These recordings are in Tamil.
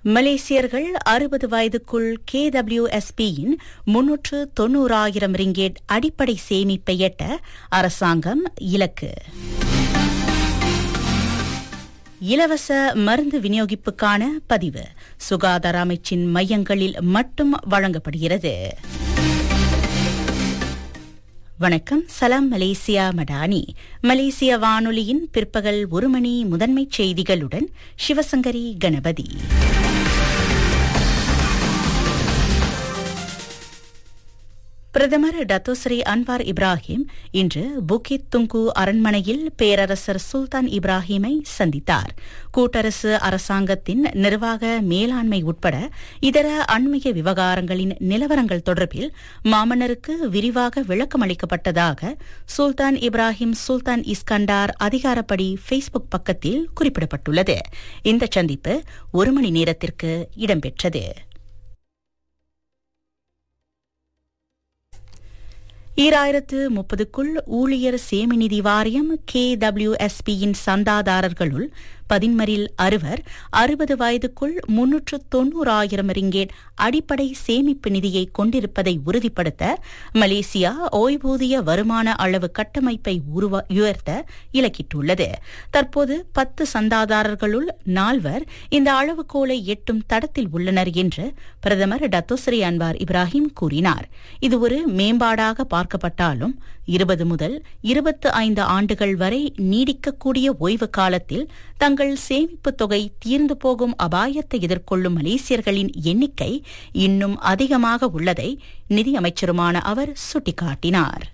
மலேசியர்கள் அறுபது வயதுக்குள் கேடபிள்யூஎஸ்பியின் முன்னூற்று தொன்னூறாயிரம் ரிங்கேட் அடிப்படை சேமிப்பை எட்ட அரசாங்கம் இலக்கு இலவச மருந்து விநியோகிப்புக்கான பதிவு சுகாதார அமைச்சின் மையங்களில் மட்டும் வழங்கப்படுகிறது வணக்கம் சலாம் மலேசியா மடானி மலேசிய வானொலியின் பிற்பகல் ஒரு மணி முதன்மைச் செய்திகளுடன் சிவசங்கரி கணபதி பிரதமர் டத்தோஸ்ரீ அன்வார் இப்ராஹிம் இன்று புகித் துங்கு அரண்மனையில் பேரரசர் சுல்தான் இப்ராஹிமை சந்தித்தார் கூட்டரசு அரசாங்கத்தின் நிர்வாக மேலாண்மை உட்பட இதர அண்மைய விவகாரங்களின் நிலவரங்கள் தொடர்பில் மாமன்னருக்கு விரிவாக விளக்கமளிக்கப்பட்டதாக சுல்தான் இப்ராஹிம் சுல்தான் இஸ்கண்டார் அதிகாரப்படி ஃபேஸ்புக் பக்கத்தில் குறிப்பிடப்பட்டுள்ளது இந்த சந்திப்பு ஒரு மணி நேரத்திற்கு இடம்பெற்றது ஈராயிரத்து முப்பதுக்குள் ஊழியர் சேமிநிதி வாரியம் கே டபிள்யூ எஸ்பியின் சந்தாதாரர்களுள் பதின்மரில் அறுவர் அறுபது வயதுக்குள் முன்னூற்று தொன்னூறாயிரம் ரிங்கேட் அடிப்படை சேமிப்பு நிதியை கொண்டிருப்பதை உறுதிப்படுத்த மலேசியா ஓய்வூதிய வருமான அளவு கட்டமைப்பை உயர்த்த இலக்கிட்டுள்ளது தற்போது பத்து சந்தாதாரர்களுள் நால்வர் இந்த அளவுகோலை எட்டும் தடத்தில் உள்ளனர் என்று பிரதமர் டத்தோஸ்ரீ அன்வார் இப்ராஹிம் கூறினார் இது ஒரு மேம்பாடாக பார்க்கப்பட்டாலும் இருபது முதல் இருபத்து ஐந்து ஆண்டுகள் வரை நீடிக்கக்கூடிய ஓய்வு காலத்தில் தங்கள் சேமிப்பு தொகை தீர்ந்து போகும் அபாயத்தை எதிர்கொள்ளும் மலேசியர்களின் எண்ணிக்கை இன்னும் அதிகமாக உள்ளதை நிதியமைச்சருமான அவர் சுட்டிக்காட்டினார்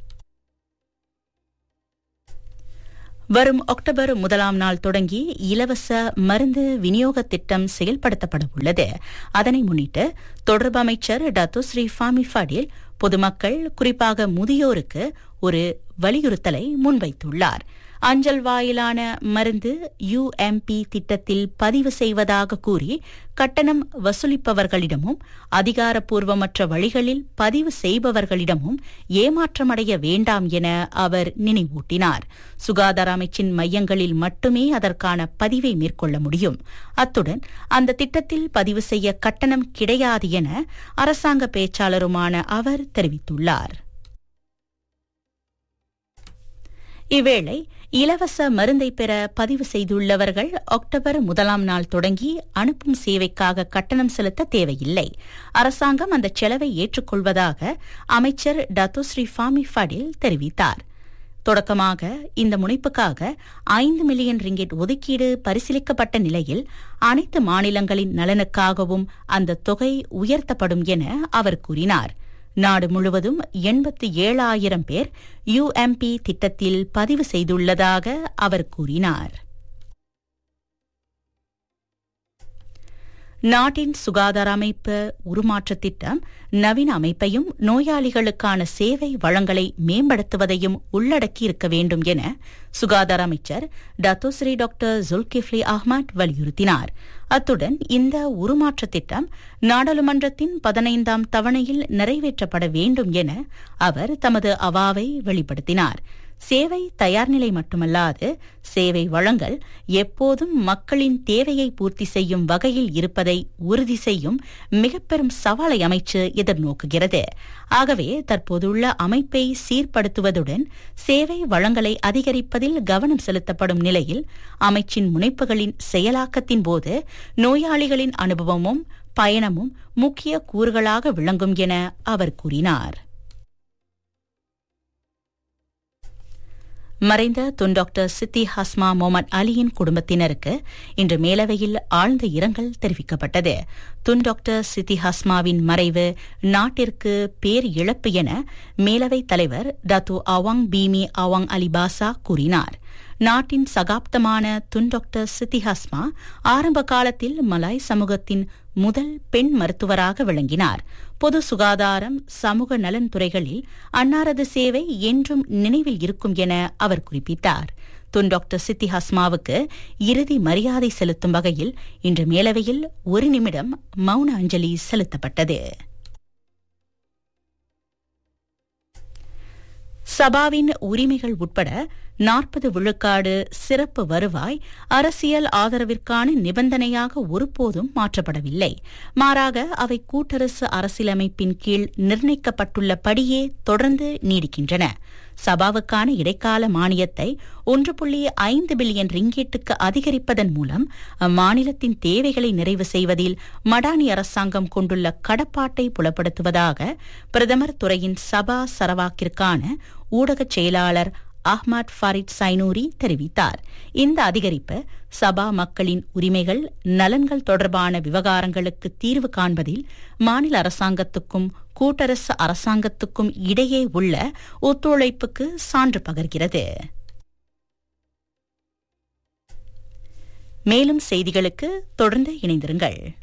வரும் அக்டோபர் முதலாம் நாள் தொடங்கி இலவச மருந்து விநியோக திட்டம் செயல்படுத்தப்பட உள்ளது அதனை முன்னிட்டு தொடர்பு அமைச்சர் டத்துஸ்ரீ ஃபாமி ஃபடில் பொதுமக்கள் குறிப்பாக முதியோருக்கு ஒரு வலியுறுத்தலை முன்வைத்துள்ளார் அஞ்சல் வாயிலான மருந்து யுஎம்பி திட்டத்தில் பதிவு செய்வதாக கூறி கட்டணம் வசூலிப்பவர்களிடமும் அதிகாரப்பூர்வமற்ற வழிகளில் பதிவு செய்பவர்களிடமும் ஏமாற்றமடைய வேண்டாம் என அவர் நினைவூட்டினார் சுகாதார அமைச்சின் மையங்களில் மட்டுமே அதற்கான பதிவை மேற்கொள்ள முடியும் அத்துடன் அந்த திட்டத்தில் பதிவு செய்ய கட்டணம் கிடையாது என அரசாங்க பேச்சாளருமான அவர் தெரிவித்துள்ளார் இவ்வேளை இலவச மருந்தை பெற பதிவு செய்துள்ளவர்கள் அக்டோபர் முதலாம் நாள் தொடங்கி அனுப்பும் சேவைக்காக கட்டணம் செலுத்த தேவையில்லை அரசாங்கம் அந்த செலவை ஏற்றுக்கொள்வதாக அமைச்சர் டத்தோஸ்ரீ ஃபாமி ஃபடில் தெரிவித்தார் தொடக்கமாக இந்த முனைப்புக்காக ஐந்து மில்லியன் ரிங்கெட் ஒதுக்கீடு பரிசீலிக்கப்பட்ட நிலையில் அனைத்து மாநிலங்களின் நலனுக்காகவும் அந்த தொகை உயர்த்தப்படும் என அவர் கூறினார் நாடு முழுவதும் எண்பத்தி ஏழாயிரம் பேர் யுஎம்பி திட்டத்தில் பதிவு செய்துள்ளதாக அவர் கூறினார் நாட்டின் சுகாதார அமைப்பு உருமாற்ற திட்டம் நவீன அமைப்பையும் நோயாளிகளுக்கான சேவை வளங்களை மேம்படுத்துவதையும் உள்ளடக்கியிருக்க வேண்டும் என சுகாதார அமைச்சர் டத்தோஸ்ரீ டாக்டர் ஜுல்கிஃப்லி அஹ்மத் வலியுறுத்தினார் அத்துடன் இந்த உருமாற்ற திட்டம் நாடாளுமன்றத்தின் பதினைந்தாம் தவணையில் நிறைவேற்றப்பட வேண்டும் என அவர் தமது அவாவை வெளிப்படுத்தினார் சேவை தயார்நிலை மட்டுமல்லாது சேவை வழங்கல் எப்போதும் மக்களின் தேவையை பூர்த்தி செய்யும் வகையில் இருப்பதை உறுதி செய்யும் மிக பெரும் சவாலை அமைச்சு எதிர்நோக்குகிறது ஆகவே தற்போதுள்ள அமைப்பை சீர்படுத்துவதுடன் சேவை வளங்களை அதிகரிப்பதில் கவனம் செலுத்தப்படும் நிலையில் அமைச்சின் முனைப்புகளின் செயலாக்கத்தின் போது நோயாளிகளின் அனுபவமும் பயணமும் முக்கிய கூறுகளாக விளங்கும் என அவர் கூறினார் மறைந்த துன் டாக்டர் சித்தி ஹஸ்மா முகமது அலியின் குடும்பத்தினருக்கு இன்று மேலவையில் ஆழ்ந்த இரங்கல் தெரிவிக்கப்பட்டது துன் டாக்டர் சித்தி ஹஸ்மாவின் மறைவு நாட்டிற்கு பேர் இழப்பு என மேலவைத் தலைவர் டாத்து அவாங் பீமி அவாங் அலிபாசா கூறினார் நாட்டின் சகாப்தமான துன் டாக்டர் சித்தி ஹஸ்மா ஆரம்ப காலத்தில் மலாய் சமூகத்தின் முதல் பெண் மருத்துவராக விளங்கினார் பொது சுகாதாரம் சமூக நலன் துறைகளில் அன்னாரது சேவை என்றும் நினைவில் இருக்கும் என அவர் குறிப்பிட்டார் துன் டாக்டர் சித்தி ஹஸ்மாவுக்கு இறுதி மரியாதை செலுத்தும் வகையில் இன்று மேலவையில் ஒரு நிமிடம் மௌன அஞ்சலி செலுத்தப்பட்டது சபாவின் உரிமைகள் உட்பட நாற்பது விழுக்காடு சிறப்பு வருவாய் அரசியல் ஆதரவிற்கான நிபந்தனையாக ஒருபோதும் மாற்றப்படவில்லை மாறாக அவை கூட்டரசு அரசியலமைப்பின் கீழ் நிர்ணயிக்கப்பட்டுள்ளபடியே தொடர்ந்து நீடிக்கின்றன சபாவுக்கான இடைக்கால மானியத்தை ஒன்று புள்ளி ஐந்து பில்லியன் ரிங்கேட்டுக்கு அதிகரிப்பதன் மூலம் அம்மாநிலத்தின் தேவைகளை நிறைவு செய்வதில் மடானி அரசாங்கம் கொண்டுள்ள கடப்பாட்டை புலப்படுத்துவதாக பிரதமர் துறையின் சபா சரவாக்கிற்கான ஊடகச் செயலாளர் அஹ்மத் ஃபாரிட் சைனூரி தெரிவித்தார் இந்த அதிகரிப்பு சபா மக்களின் உரிமைகள் நலன்கள் தொடர்பான விவகாரங்களுக்கு தீர்வு காண்பதில் மாநில அரசாங்கத்துக்கும் கூட்டரசு அரசாங்கத்துக்கும் இடையே உள்ள ஒத்துழைப்புக்கு சான்று பகர்கிறது மேலும் செய்திகளுக்கு தொடர்ந்து இணைந்திருங்கள்